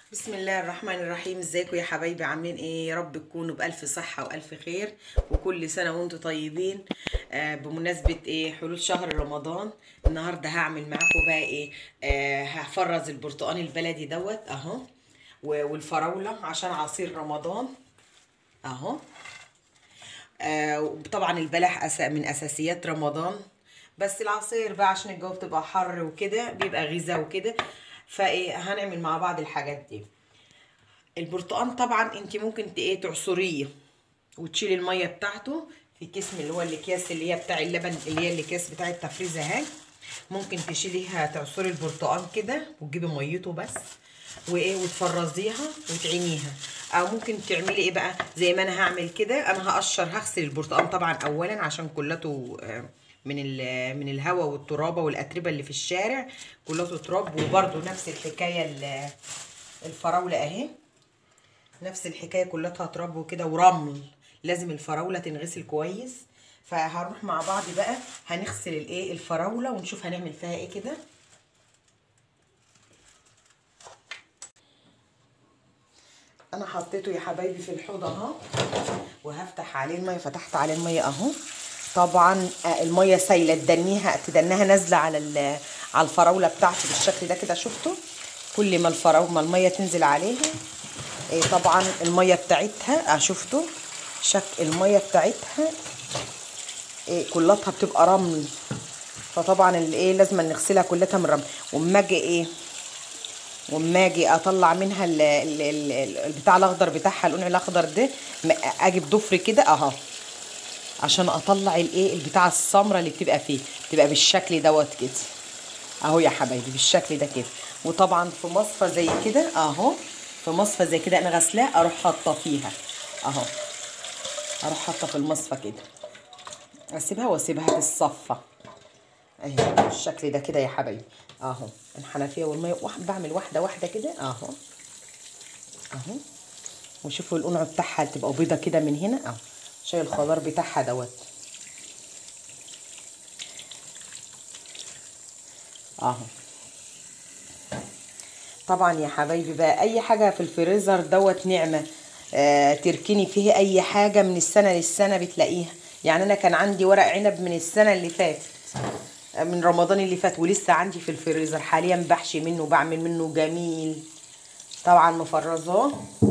بسم الله الرحمن الرحيم ازيكم يا حبايبي عاملين ايه يا رب تكونوا بالف صحة والف خير وكل سنة وانتم طيبين آه بمناسبة ايه حلول شهر رمضان النهاردة هعمل معاكم بقى ايه آه هفرز البرتقال البلدي دوت اهو و- والفراولة عشان عصير رمضان اهو آه طبعا البلح أس- من اساسيات رمضان بس العصير بقى عشان الجو بتبقى حر وكده بيبقى غذاء وكده فايه هنعمل مع بعض الحاجات دي البرتقال طبعا انت ممكن ت- ايه تعصريه وتشيلي الميه بتاعته في كيس من اللي هو الاكياس اللي هي بتاع اللبن اللي هي الاكياس بتاع التفريزه اهي ممكن تشيليها تعصري البرتقال كده وتجيبي ميته بس وايه وتفرزيها وتعينيها او ممكن تعملي ايه بقى زي ما انا هعمل كده انا هقشر هغسل البرتقال طبعا اولا عشان كلته آه، من ال- من الهواء والترابه والاتربه اللي في الشارع كلته تراب وبرده نفس الحكايه ال- الفراوله اهي نفس الحكايه كلها تراب وكده ورمل لازم الفراوله تنغسل كويس فهنروح مع بعض بقى هنغسل الايه الفراوله ونشوف هنعمل فيها ايه كده انا حطيته يا حبايبي في الحوض اهو وهفتح عليه الميه فتحت عليه الميه اهو طبعا آه، الميه سايله تدنيها تدنها نازله على ال- على الفراوله بتاعتي بالشكل ده كده شفتوا كل ما الفراوله ما الميه تنزل عليها إيه طبعا الميه بتاعتها اه شفتوا شك الميه بتاعتها إيه كلتها بتبقى رمل فطبعا الايه لازم نغسلها كلها من الرمل واما اجي ايه واما اجي اطلع منها ال- ال- ال- ال- البتاع الاخضر بتاعها القنع الاخضر ده م- اجي بضفر كده اهو عشان اطلع الايه البتاع السمراء اللي بتبقى فيه بتبقى بالشكل دوت كده اهو يا حبايبي بالشكل ده كده وطبعا في مصفى زي كده اهو في مصفى زي كده انا غسلاه اروح حاطه فيها اهو اروح حاطه في المصفى كده اسيبها واسيبها تتصفى اهي بالشكل ده كده يا حبايبي اهو الحنفيه والميه واحد بعمل واحده واحده كده اهو اهو وشوفوا القنع بتاعها تبقى بيضه كده من هنا اهو شايل الخضار بتاعها دوت اهو طبعا يا حبايبي بقى اي حاجه في الفريزر دوت نعمه آه تركني فيه اي حاجه من السنه للسنه بتلاقيها يعني انا كان عندي ورق عنب من السنه اللي فاتت آه، من رمضان اللي فات ولسه عندي في الفريزر حاليا بحشي منه وبعمل منه جميل طبعا مفرزاه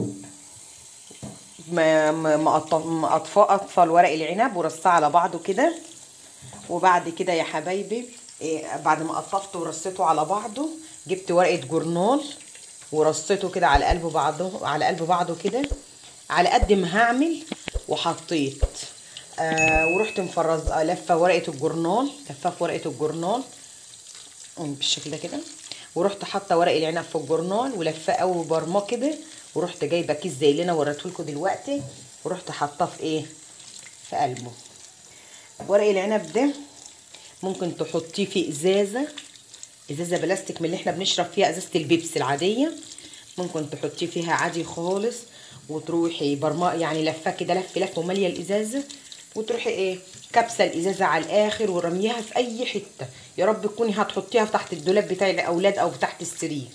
مقطفاه اطفال ورق العنب ورصاه على بعضه كده وبعد كده يا حبايبي إيه بعد ما قطفته ورصيته على بعضه جبت ورقه جورنال ورصيته كده على قلب بعضه على قلب بعضه كده على قد ما هعمل وحطيت آه ورحت مفرز آه، لفه ورقه الجورنال لفاه في ورقه الجورنال أم بالشكل ده كده ورحت حاطه ورق العنب في الجورنال ولفاه قوي برماه كده ورحت جايبه كيس زي اللي انا وريته لكم دلوقتي ورحت حاطاه في ايه في قلبه ورق العنب ده ممكن تحطيه في ازازه ازازه بلاستيك من اللي احنا بنشرب فيها ازازه البيبسي العاديه ممكن تحطيه فيها عادي خالص وتروحي برما يعني لفاه كده لف لف وماليه الازازه وتروحي ايه كبسه الازازه على الاخر ورميها في اي حته يا رب تكوني هتحطيها تحت الدولاب بتاع الاولاد او تحت السرير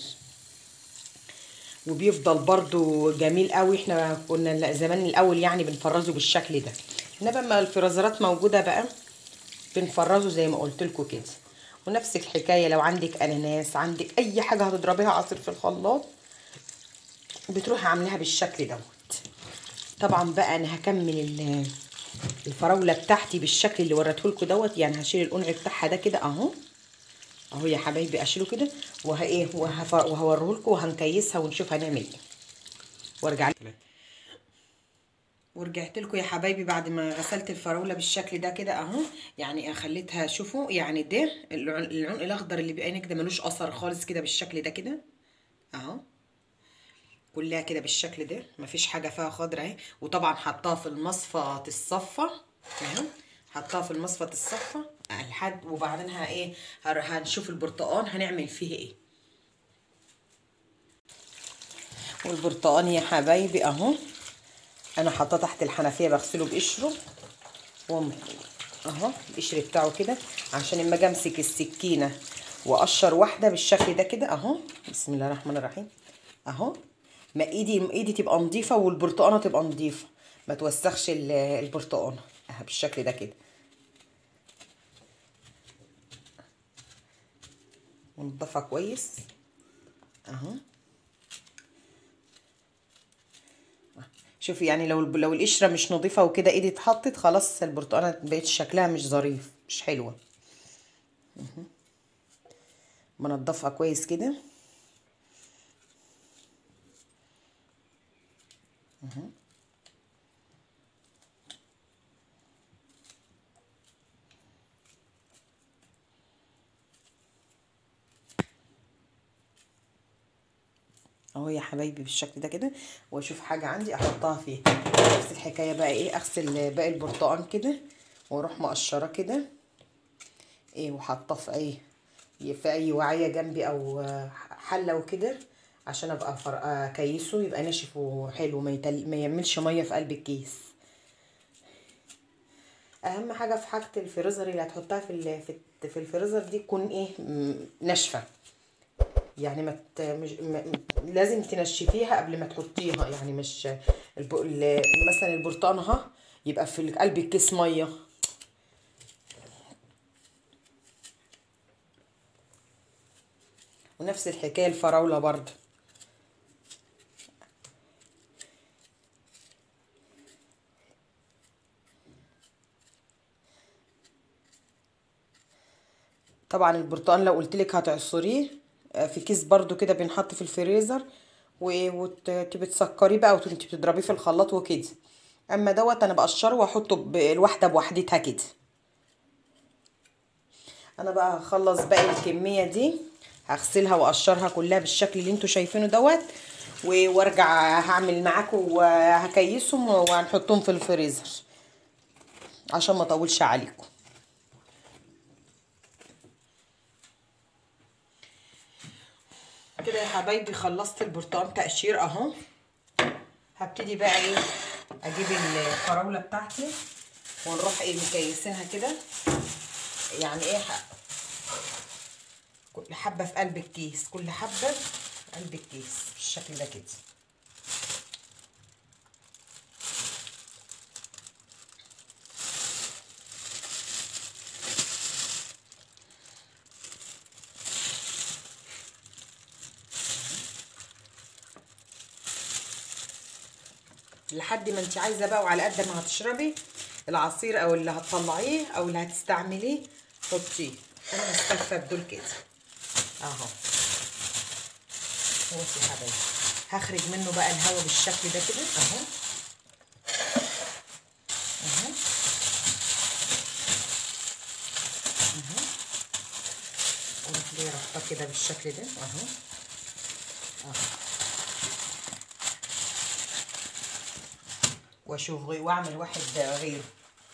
وبيفضل برضو جميل قوي احنا كنا زمان الاول يعني بنفرزه بالشكل ده انما لما الفرازرات موجوده بقى بنفرزه زي ما قلت لكم كده ونفس الحكايه لو عندك اناناس عندك اي حاجه هتضربيها عصير في الخلاط بتروحي عاملاها بالشكل دوت طبعا بقى انا هكمل ال- الفراوله بتاعتي بالشكل اللي وريته لكم دوت يعني هشيل القنع بتاعها ده كده اهو اهو يا حبايبي اشيله كده وه ايه وهف- وهوريه لكم وهنكيسها ونشوف هنعمل ايه وارجع لكم ورجعت لكم يا حبايبي بعد ما غسلت الفراوله بالشكل ده كده اهو يعني خليتها شوفوا يعني ده العن- العنق الاخضر اللي بعينك ده ملوش اثر خالص كده بالشكل ده كده اهو كلها كده بالشكل ده مفيش حاجه فيها خضرا اهي وطبعا حطاها في المصفى الصفة اهو حطاها في المصفى الصفة لحد وبعدين ها ايه هر- هنشوف البرتقال هنعمل فيه ايه والبرتقال يا حبايبي اهو انا حاطاه تحت الحنفيه بغسله بقشره وم- اهو القشر بتاعه كده عشان اما اجي امسك السكينه واقشر واحده بالشكل ده كده اهو بسم الله الرحمن الرحيم اهو ما ايدي ايدي تبقى نظيفه والبرتقانه تبقى نظيفه ما توسخش ال- البرتقانه اهي بالشكل ده كده ونضفها كويس اهو شوفي يعني لو لو القشره مش نظيفه وكده ايدي اتحطت خلاص البرتقانه بقت شكلها مش ظريف مش حلوه مهم. بنضفها كويس كده مهم. اهو يا حبايبي بالشكل ده كده واشوف حاجه عندي احطها فيها نفس الحكايه بقى ايه اغسل باقي البرتقان كده واروح مقشره كده ايه وحاطاه في اي في اي وعيه جنبي او حله وكده عشان ابقى فر... اكيسه يبقى ناشف وحلو ما, يتل... ما يعملش ميه في قلب الكيس اهم حاجه في حاجه الفريزر اللي هتحطها في ال... في في الفريزر دي تكون ايه م- ناشفه يعني ما ت... مش... ما... لازم تنشفيها قبل ما تحطيها يعني مش الب... ال... مثلا البرتقان اهو يبقى في قلب الكيس ميه ونفس الحكايه الفراوله برضه طبعا البرتقال لو قلت لك هتعصريه آه، في كيس برضو كده بينحط في الفريزر وتبقي تسكريه بقى وتنتي بتضربيه في الخلاط وكده اما دوت انا بقشره واحطه بالواحده بوحدتها كده انا بقى هخلص باقي الكميه دي هغسلها واقشرها كلها بالشكل اللي انتوا شايفينه دوت و- وارجع هعمل معاكم وهكيسهم وهنحطهم في الفريزر عشان ما اطولش عليكم كده يا حبايبي خلصت البرتقال تقشير اهو هبتدي بقى ايه اجيب الفراوله بتاعتي ونروح ايه مكيسينها كده يعني ايه ح- كل حبه في قلب الكيس كل حبه في قلب الكيس بالشكل ده كده لحد ما انت عايزه بقى وعلى قد ما هتشربي العصير او اللي هتطلعيه او اللي هتستعمليه حطيه انا هستكفى بدول كده اهو بصي يا حبايبي هخرج منه بقى الهواء بالشكل ده كده اهو اهو اهو اروح ليه ربطه كده بالشكل ده اهو اهو واشوف غي- واعمل واحد غيره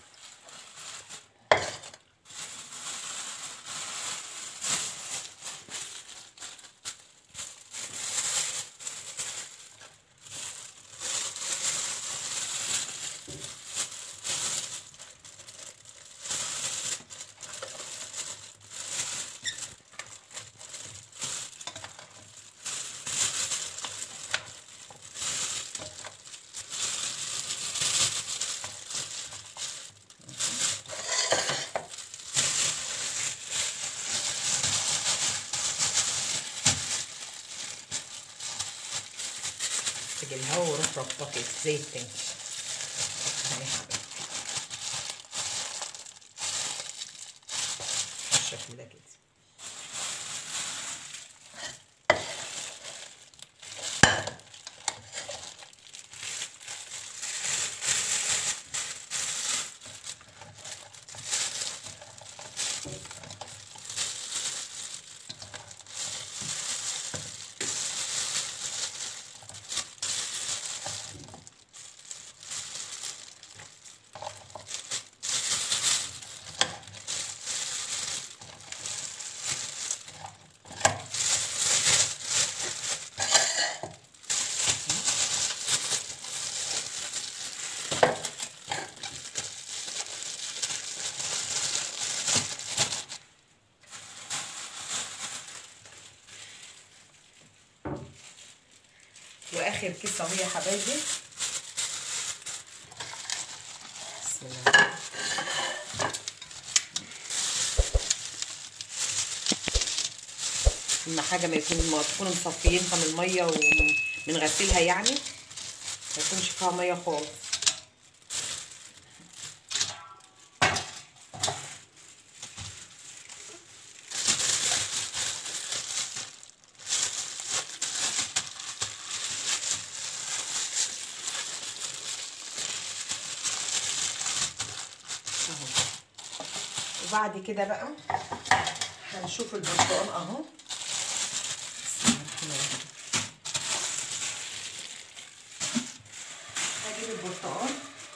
تيجي الهواء وروح ربطه كده زي التاني اهي يا حبايبي. بالشكل ده كده واخر كيس اهو يا حبايبي بسم الله اهم حاجه ما يكون ما تكونوا مصفيينها من الميه ومن غسيلها يعني ما يكونش فيها ميه خالص اهو وبعد كده بقى هنشوف البرتقال اهو بسم الله الرحمن الرحيم هجيب البرتقال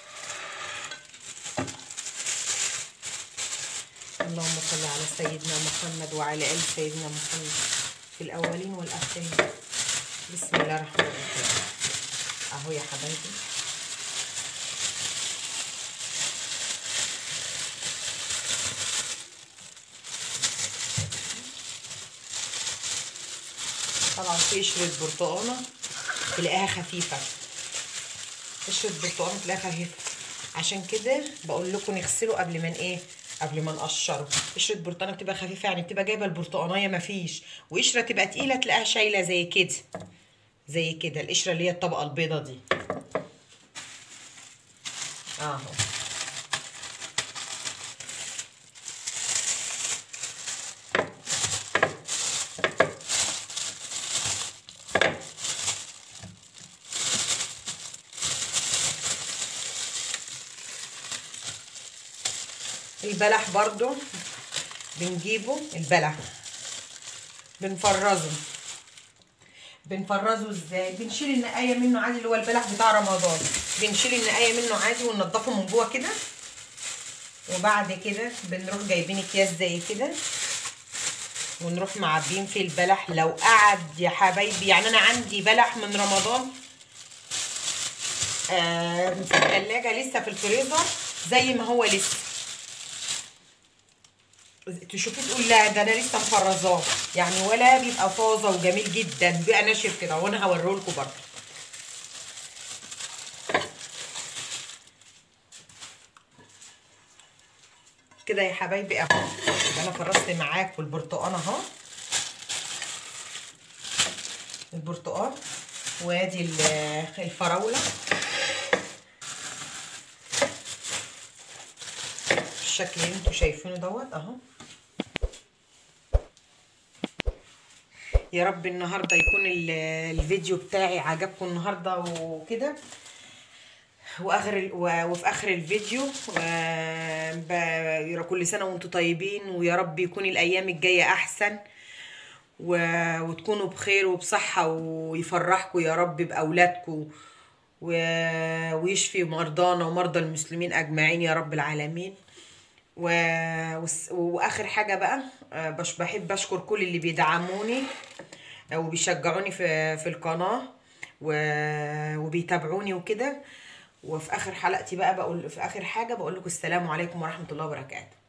اللهم صل على سيدنا محمد وعلى ال سيدنا محمد في الاولين والاخرين بسم الله الرحمن الرحيم اهو يا حبايبي طبعا في قشرة برتقانة تلاقيها خفيفة قشرة برتقانة تلاقيها خفيفة عشان كده بقول لكم نغسله قبل ما ايه قبل ما نقشره قشرة برتقانة بتبقى خفيفة يعني بتبقى جايبة البرتقانية مفيش وقشرة تبقى تقيلة تلاقيها شايلة زي كده زي كده القشرة اللي هي الطبقة البيضة دي اهو البلح برضو بنجيبه البلح بنفرزه بنفرزه ازاي بنشيل النقايه منه عادي اللي هو البلح بتاع رمضان بنشيل النقايه منه عادي وننضفه من جوه كده وبعد كده بنروح جايبين اكياس زي كده ونروح معبين في البلح لو قعد يا حبايبي يعني انا عندي بلح من رمضان آه في الثلاجه لسه في الفريزر زي ما هو لسه تشوفي تقول لا ده انا لسه مفرزاه يعني ولا بيبقى طازه وجميل جدا بيبقى ناشف كده وانا هوريه لكم برضه كده يا حبايبي اهو انا فرزت معاكم البرتقال اهو البرتقال وادي الفراوله الشكل اللي انتوا شايفينه دوت اهو يا رب النهارده يكون الفيديو بتاعي عجبكم النهارده وكده واخر وفي اخر الفيديو كل سنه وانتم طيبين ويا رب يكون الايام الجايه احسن وتكونوا بخير وبصحه ويفرحكم يا رب باولادكم ويشفي مرضانا ومرضى المسلمين اجمعين يا رب العالمين و... واخر حاجه بقى بش بحب اشكر كل اللي بيدعموني وبيشجعوني في في القناه و... وبيتابعوني وكده وفي اخر حلقتي بقى بقول في اخر حاجه بقول لكم السلام عليكم ورحمه الله وبركاته